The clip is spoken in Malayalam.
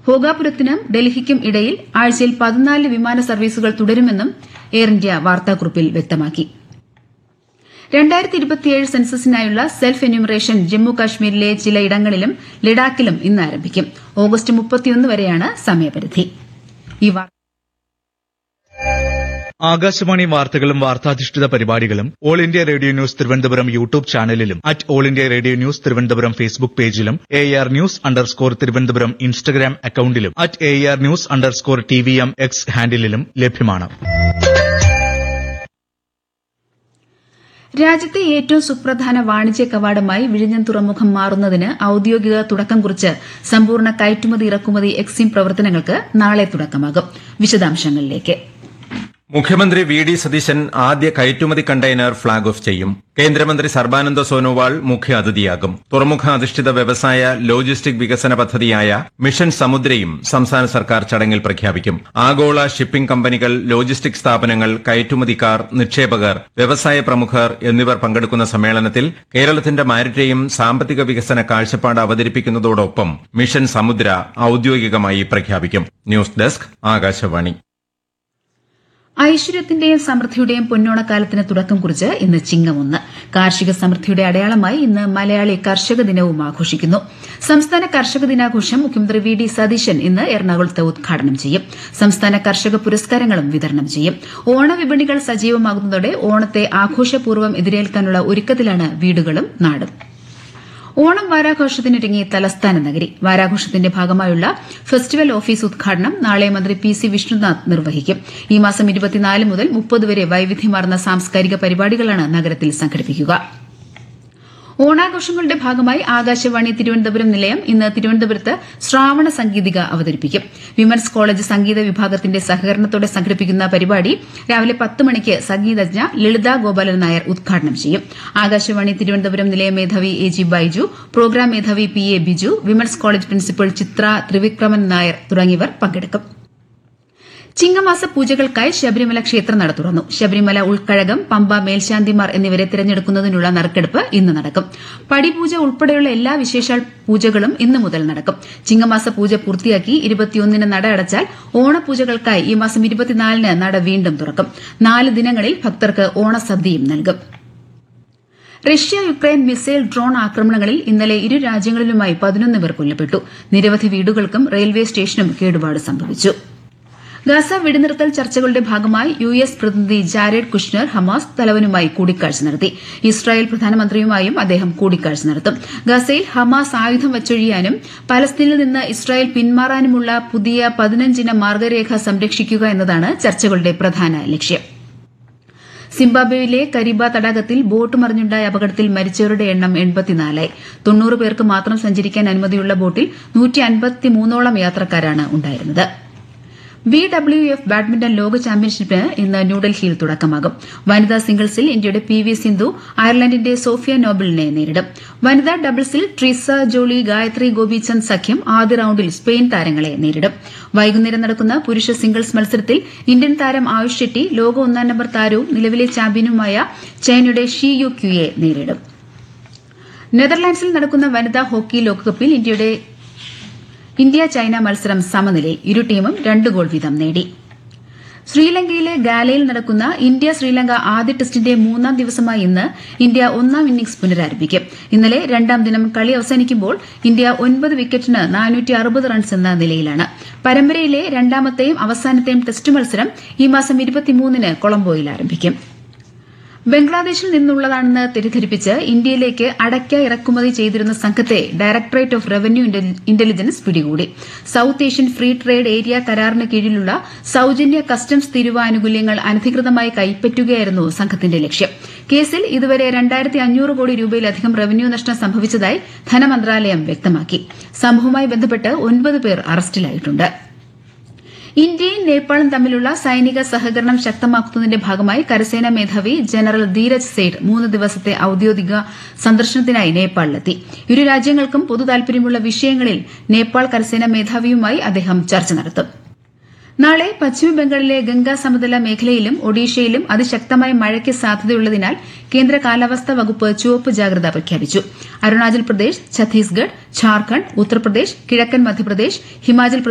ഭോഗാപുരത്തിനും ഡൽഹിക്കും ഇടയിൽ ആഴ്ചയിൽ പതിനാല് വിമാന സർവീസുകൾ തുടരുമെന്നും എയർ ഇന്ത്യ വാർത്താക്കുറിപ്പിൽ വ്യക്തമാക്കി സെൻസസിനായുള്ള സെൽഫ് എന്യൂമറേഷൻ ജമ്മു കാശ്മീരിലെ ചിലയിടങ്ങളിലും ലഡാക്കിലും ഇന്ന് ആരംഭിക്കും ഓഗസ്റ്റ് മുപ്പത്തിയൊന്ന് വരെയാണ് സമയപരിധി ഈ വാർത്ത ആകാശവാണി വാർത്തകളും വാർത്താധിഷ്ഠിത പരിപാടികളും all India radio news Thiruvananthapuram YouTube ചാനലിലും at all India radio news Thiruvananthapuram Facebook പേജിലും A R news underscore Thiruvananthapuram Instagram അക്കൌണ്ടിലും at A R news underscore T V M X ഹാൻഡിലും ലഭ്യമാണ് രാജ്യത്തെ ഏറ്റവും സുപ്രധാന വാണിജ്യ കവാടമായി വിഴിഞ്ഞം തുറമുഖം മാറുന്നതിന് ഔദ്യോഗിക തുടക്കം കുറിച്ച് സമ്പൂർണ്ണ കയറ്റുമതി ഇറക്കുമതി എക്സിം പ്രവർത്തനങ്ങൾക്ക് നാളെ തുടക്കമാകും വിശദാംശങ്ങളിലേക്ക് മുഖ്യമന്ത്രി വി ഡി സതീശൻ ആദ്യ കയറ്റുമതി കണ്ടെയ്നർ ഫ്ളാഗ് ഓഫ് ചെയ്യും കേന്ദ്രമന്ത്രി സർബാനന്ദ സോനോവാൾ മുഖ്യ അതിഥിയാകും തുറമുഖ അധിഷ്ഠിത വ്യവസായ ലോജിസ്റ്റിക് വികസന പദ്ധതിയായ മിഷൻ സമുദ്രയും സംസ്ഥാന സർക്കാർ ചടങ്ങിൽ പ്രഖ്യാപിക്കും ആഗോള ഷിപ്പിംഗ് കമ്പനികൾ ലോജിസ്റ്റിക് സ്ഥാപനങ്ങൾ കയറ്റുമതിക്കാർ നിക്ഷേപകർ വ്യവസായ പ്രമുഖർ എന്നിവർ പങ്കെടുക്കുന്ന സമ്മേളനത്തിൽ കേരളത്തിന്റെ മാരിടൈം സാമ്പത്തിക വികസന കാഴ്ചപ്പാട് അവതരിപ്പിക്കുന്നതോടൊപ്പം മിഷൻ സമുദ്ര ഔദ്യോഗികമായി പ്രഖ്യാപിക്കും ന്യൂസ് ഡെസ്ക് ആകാശവാണി ഐശ്വര്യത്തിന്റെയും സമൃദ്ധിയുടെയും പൊന്നോണക്കാലത്തിന് തുടക്കം കുറിച്ച് ഇന്ന് ചിങ്ങമൊന്ന് കാർഷിക സമൃദ്ധിയുടെ അടയാളമായി ഇന്ന് മലയാളി കർഷക ദിനവും ആഘോഷിക്കുന്നു സംസ്ഥാന കർഷക ദിനാഘോഷം മുഖ്യമന്ത്രി വി ഡി സതീശൻ ഇന്ന് എറണാകുളത്ത് ഉദ്ഘാടനം ചെയ്യും സംസ്ഥാന കർഷക പുരസ്കാരങ്ങളും വിതരണം ചെയ്യും ഓണവിപണികൾ സജീവമാകുന്നതോടെ ഓണത്തെ ആഘോഷപൂർവ്വം എതിരേൽക്കാനുള്ള ഒരുക്കത്തിലാണ് വീടുകളും നാടും ഓണം വാരാഘോഷത്തിനൊരുങ്ങി തലസ്ഥാന നഗരി വാരാഘോഷത്തിന്റെ ഭാഗമായുള്ള ഫെസ്റ്റിവൽ ഓഫീസ് ഉദ്ഘാടനം നാളെ മന്ത്രി പി സി വിഷ്ണുനാഥ് നിർവഹിക്കും ഈ മാസം ഇരുപത്തിനാല് മുതൽ മുപ്പത് വരെ വൈവിധ്യമാർന്ന സാംസ്കാരിക പരിപാടികളാണ് നഗരത്തിൽ സംഘടിപ്പിക്കുക ഓണാഘോഷങ്ങളുടെ ഭാഗമായി ആകാശവാണി തിരുവനന്തപുരം നിലയം ഇന്ന് തിരുവനന്തപുരത്ത് ശ്രാവണ സംഗീതിക അവതരിപ്പിക്കും വിമൻസ് കോളേജ് സംഗീത വിഭാഗത്തിന്റെ സഹകരണത്തോടെ സംഘടിപ്പിക്കുന്ന പരിപാടി രാവിലെ പത്ത് മണിക്ക് സംഗീതജ്ഞ ലളിത ഗോപാലൻ നായർ ഉദ്ഘാടനം ചെയ്യും ആകാശവാണി തിരുവനന്തപുരം നിലയം മേധാവി എ ജി ബൈജു പ്രോഗ്രാം മേധാവി P A Biju women's college principal Chithra Thrivikraman Nair തുടങ്ങിയവർ പങ്കെടുക്കും ചിങ്ങമാസ പൂജകൾക്കായി ശബരിമല ക്ഷേത്രനട തുറന്നു ശബരിമല ഉൾക്കഴകം പമ്പ മേൽശാന്തിമാർ എന്നിവരെ തിരഞ്ഞെടുക്കുന്നതിനുള്ള നറുക്കെടുപ്പ് ഇന്ന് നടക്കും പടിപൂജ ഉൾപ്പെടെയുള്ള എല്ലാ വിശേഷാൽ പൂജകളും ഇന്ന് മുതൽ നടക്കും ചിങ്ങമാസ പൂജ പൂർത്തിയാക്കി ഇരുപത്തിയൊന്നിന് നട അടച്ചാൽ ഓണപൂജകൾക്കായി ഈ മാസം ഇരുപത്തിനാലിന് നട വീണ്ടും തുറക്കും നാല് ദിനങ്ങളിൽ ഭക്തർക്ക് ഓണസദ്യയും നൽകും റഷ്യ യുക്രൈൻ മിസൈൽ ഡ്രോൺ ആക്രമണങ്ങളിൽ ഇന്നലെ ഇരു രാജ്യങ്ങളിലുമായി പതിനൊന്ന് പേർ കൊല്ലപ്പെട്ടു നിരവധി വീടുകൾക്കും റെയിൽവേ സ്റ്റേഷനും കേടുപാട് സംഭവിച്ചു ഗാസ വെടിനിർത്തൽ ചർച്ചകളുടെ ഭാഗമായി യു എസ് പ്രതിനിധി ജാരേഡ് കുഷ്നർ ഹമാസ് തലവനുമായി കൂടിക്കാഴ്ച നടത്തി ഇസ്രായേൽ പ്രധാനമന്ത്രിയുമായും അദ്ദേഹം കൂടിക്കാഴ്ച നടത്തും ഗസയിൽ ഹമാസ് ആയുധം വച്ചൊഴിയാനും പലസ്തീനിൽ നിന്ന് ഇസ്രായേൽ പിന്മാറാനുമുള്ള പുതിയ പതിനഞ്ചിന മാർഗരേഖ സംരക്ഷിക്കുക എന്നതാണ് ചർച്ചകളുടെ പ്രധാന ലക്ഷ്യം സിംബാബ്വേയിലെ കരീബ തടാകത്തിൽ ബോട്ട് മറിഞ്ഞുണ്ടായ അപകടത്തിൽ മരിച്ചവരുടെ എണ്ണം എൺപത്തിനാലായി തൊണ്ണൂറ് പേർക്ക് മാത്രം സഞ്ചരിക്കാൻ അനുമതിയുള്ള ബോട്ടിൽ നൂറ്റി അൻപത്തിമൂന്നോളം യാത്രക്കാരാണ് ഉണ്ടായിരുന്നത് ബി ഡബ്ല്യു എഫ് ബാഡ്മിന്റൺ ലോക ചാമ്പ്യൻഷിപ്പിന് ഇന്ന് ന്യൂഡൽഹിയിൽ തുടക്കമാകും വനിതാ സിംഗിൾസിൽ ഇന്ത്യയുടെ പി വി സിന്ധു അയർലൻഡിന്റെ സോഫിയ നോബിളിനെ നേരിടും വനിതാ ഡബിൾസിൽ ട്രീസ ജോളി ഗായത്രി ഗോപിചന്ദ് സഖ്യം ആദ്യ റൌണ്ടിൽ സ്പെയിൻ താരങ്ങളെ നേരിടും വൈകുന്നേരം നടക്കുന്ന പുരുഷ സിംഗിൾസ് മത്സരത്തിൽ ഇന്ത്യൻ താരം ആയുഷ് ഷെട്ടി ലോക ഒന്നാം നമ്പർ താരവും നിലവിലെ ചാമ്പ്യനുമായ ചൈനയുടെ ഷി യു ക്യുയെ നേരിടും നെതർലാൻഡ്സിൽ നടക്കുന്ന വനിതാ ഹോക്കി ലോകകപ്പിൽ ഇന്ത്യയുടെ ഇന്ത്യ ചൈന മത്സരം സമനിലയിൽ ഇരു ടീമും രണ്ട് ഗോൾ വീതം നേടി ശ്രീലങ്കയിലെ ഗാലയിൽ നടക്കുന്ന ഇന്ത്യ ശ്രീലങ്ക ആദ്യ ടെസ്റ്റിന്റെ മൂന്നാം ദിവസമായ ഇന്ന് ഇന്ത്യ ഒന്നാം ഇന്നിംഗ്സ് പുനരാരംഭിക്കും ഇന്നലെ രണ്ടാം ദിനം കളി അവസാനിക്കുമ്പോൾ ഇന്ത്യ ഒൻപത് വിക്കറ്റിന് റൺസ് എന്ന നിലയിലാണ് പരമ്പരയിലെ രണ്ടാമത്തെയും അവസാനത്തെയും ടെസ്റ്റ് മത്സരം ഈ മാസം ഇരുപത്തിമൂന്നിന് കൊളംബോയിൽ ആരംഭിക്കും ബംഗ്ലാദേശിൽ നിന്നുള്ളതാണെന്ന് തെറ്റിദ്ധരിപ്പിച്ച് ഇന്ത്യയിലേക്ക് അടയ്ക്ക ഇറക്കുമതി ചെയ്തിരുന്ന സംഘത്തെ ഡയറക്ടറേറ്റ് ഓഫ് റവന്യൂ ഇന്റലിജൻസ് പിടികൂടി south Asian free trade area കരാറിന് കീഴിലുള്ള സൌജന്യ കസ്റ്റംസ് തീരുവാനുകൂല്യങ്ങൾ അനധികൃതമായി കൈപ്പറ്റുകയായിരുന്നു സംഘത്തിന്റെ ലക്ഷ്യം കേസിൽ ഇതുവരെ രണ്ടായിരത്തി അഞ്ഞൂറ് കോടി രൂപയിലധികം റവന്യൂ നഷ്ടം സംഭവിച്ചതായി ധനമന്ത്രാലയം വ്യക്തമാക്കി സംഭവവുമായി ബന്ധപ്പെട്ട് ഒൻപത് പേർ അറസ്റ്റിലായിട്ടുണ്ട് ഇന്ത്യയും നേപ്പാളും തമ്മിലുള്ള സൈനിക സഹകരണം ശക്തമാക്കുന്നതിന്റെ ഭാഗമായി കരസേനാ മേധാവി ജനറൽ ധീരജ് സേഠ് മൂന്ന് ദിവസത്തെ ഔദ്യോഗിക സന്ദർശനത്തിനായി നേപ്പാളിലെത്തി ഇരു രാജ്യങ്ങൾക്കും പൊതു താൽപര്യമുള്ള വിഷയങ്ങളിൽ നേപ്പാൾ കരസേനാ മേധാവിയുമായി അദ്ദേഹം ചർച്ച നടത്തും നാളെ പശ്ചിമബംഗാളിലെ ഗംഗാ സമതല മേഖലയിലും ഒഡീഷയിലും അതിശക്തമായ മഴയ്ക്ക് സാധ്യതയുള്ളതിനാൽ കേന്ദ്ര കാലാവസ്ഥാ വകുപ്പ് ചുവപ്പ് ജാഗ്രത പ്രഖ്യാപിച്ചു അരുണാചൽ പ്രദേശ് ഛത്തീസ്ഗഡ് ഝാർഖണ്ഡ് ഉത്തർപ്രദേശ് കിഴക്കൻ മധ്യപ്രദേശ് ഹിമാചൽ